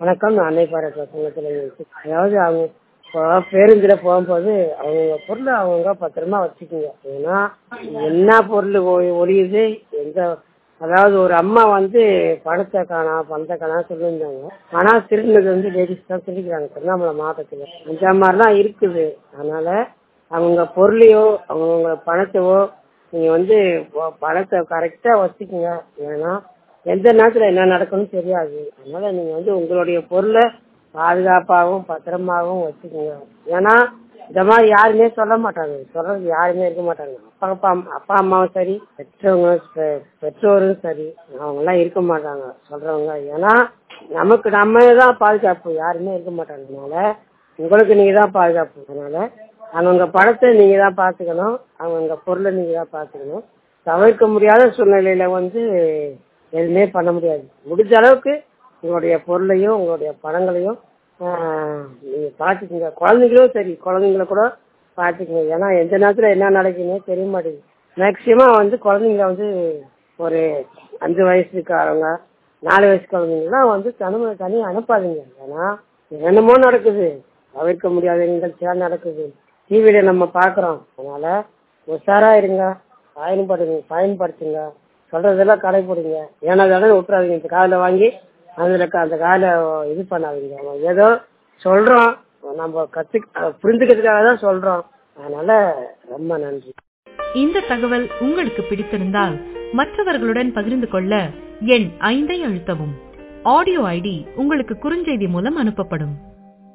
வணக்கம் நான் அன்னை பாராட்டு சங்கத்தில் அதாவது அவங்க இப்போ பேருந்தில் போகும்போது அவங்க பொருளை அவங்க பத்திரமா வச்சுக்கோங்க ஏன்னா என்ன பொருள் ஒ- ஒளியுது எந்த அதாவது ஒரு அம்மா வந்து பணத்தை காணா பணத்தை காணா சொல்லியிருந்தாங்க ஆனால் திருடினது வந்து லேடிஸ் தான் திருடிக்கிறாங்க திருவண்ணாமலை மாவட்டத்தில் அந்த மாதிரிலாம் இருக்குது அதனால அவங்க பொருளையோ அவங்க பணத்தையோ நீங்க வந்து ப- பணத்தை கரெக்டா வச்சுக்கோங்க ஏன்னா எந்த நேரத்துல என்ன நடக்கும்னு தெரியாது அதனால நீங்க வந்து உங்களுடைய பொருளை பாதுகாப்பாகவும் பத்திரமாகவும் வச்சுக்கோங்க ஏன்னா இந்த மாதிரி யாருமே சொல்ல மாட்டாங்க சொல்றது யாருமே இருக்க மாட்டாங்க அப்பா அப்பா அப்பா அம்மாவும் சரி பெற்றவங்க பெ- பெற்றோரும் சரி அவங்க எல்லாம் இருக்க மாட்டாங்க சொல்றவங்க ஏன்னா நமக்கு நம்ம தான் பாதுகாப்பு யாருமே இருக்க மாட்டாங்க அதனால உங்களுக்கு நீங்க தான் பாதுகாப்பு அதனால அவங்க பணத்தை நீங்க தான் பாத்துக்கணும் அவங்க பொருளை நீங்க தான் பாத்துக்கணும் தவிர்க்க முடியாத சூழ்நிலையில வந்து எதுவுமே பண்ண முடியாது முடிஞ்ச அளவுக்கு உங்களுடைய பொருளையும் உங்களுடைய பணங்களையும் ஆஹ், நீங்க பாத்துக்கோங்க குழந்தைங்களும் சரி குழந்தைங்கள கூட பாத்துக்கோங்க ஏன்னா எந்த நேரத்துல என்ன நடக்குன்னே தெரிய மாட்டேங்குது மேக்சிமம் வந்து குழந்தைங்கள வந்து ஒரு அஞ்சு வயசுக்காரங்க நாலு வயசு குழந்தைங்கலாம் வந்து தனிமை தனியாக அனுப்பாதீங்க ஏன்னா என்னமோ நடக்குது தவிர்க்க முடியாத நிகழ்ச்சியாக நடக்குது டிவியில நம்ம பார்க்குறோம் அதனால உஷாரா இருங்க பயன்படுங்க பயன்படுத்துங்க சொல்றதெல்லாம் கடைபிடிங்க ஏன்னா தானே விட்டுறாதீங்க இந்த காதில் வாங்கி அதில் அந்த காலை இது பண்ணாதீங்க ஏதோ சொல்றோம் நம்ம கத்து புரிஞ்சுக்கிறதுக்காக தான் சொல்றோம் அதனால ரொம்ப நன்றி இந்த தகவல் உங்களுக்கு பிடித்திருந்தால் மற்றவர்களுடன் பகிர்ந்து கொள்ள எண் ஐந்தை அழுத்தவும் ஆடியோ ஐடி உங்களுக்கு குறுஞ்செய்தி மூலம் அனுப்பப்படும்